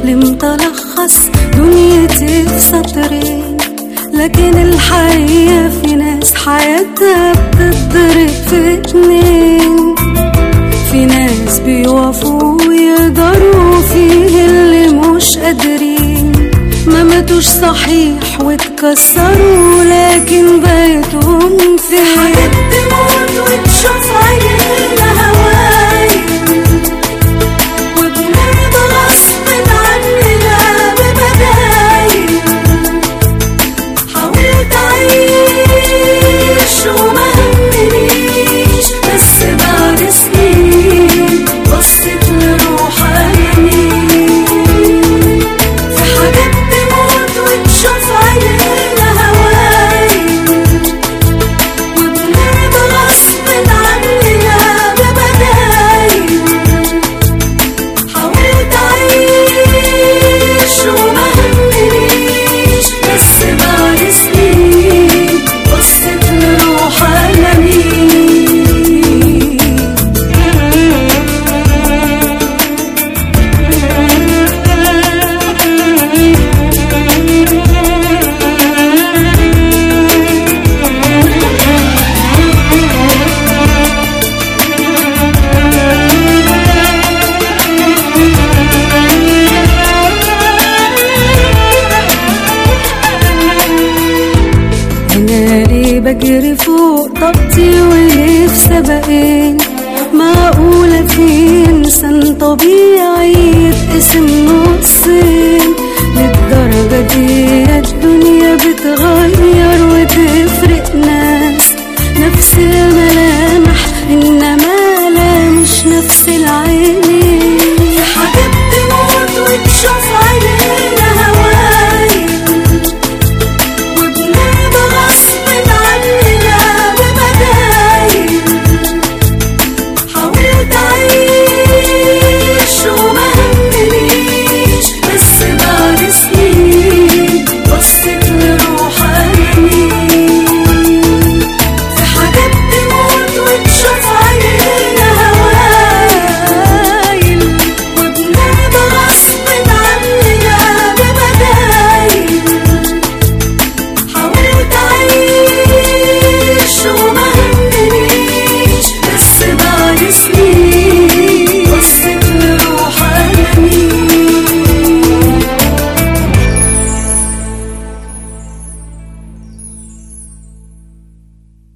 حلمت ألخص دنيتي في سطرين لكن الحقيقة في ناس حياتها بتتضرب في اتنين في ناس بيوقفوا ويقدروا فيه اللي مش قادرين ما ماتوش صحيح واتكسروا لكن بيتهم في حاجات تموت وتشوف عينينا هواي وبنرضى غصب عننا ببدايل حاولت أعيش وما همنيش بس بعد سنين بصيت لروحها يمين في حاجات تموت وتشوف عينينا هواي وبنرضى غصب عننا ببدايل حاولت أعيش وما همنيش بس بعد سنين بصيت لروحها يمين انا ليه بجري فوق طاقتي وليه في سبقين معقولة في انسان طبيعي يتقسم نصين للدرجة دي الدنيا بتغير وتفرق ناس نفس الملامح انما لا مش نفس العين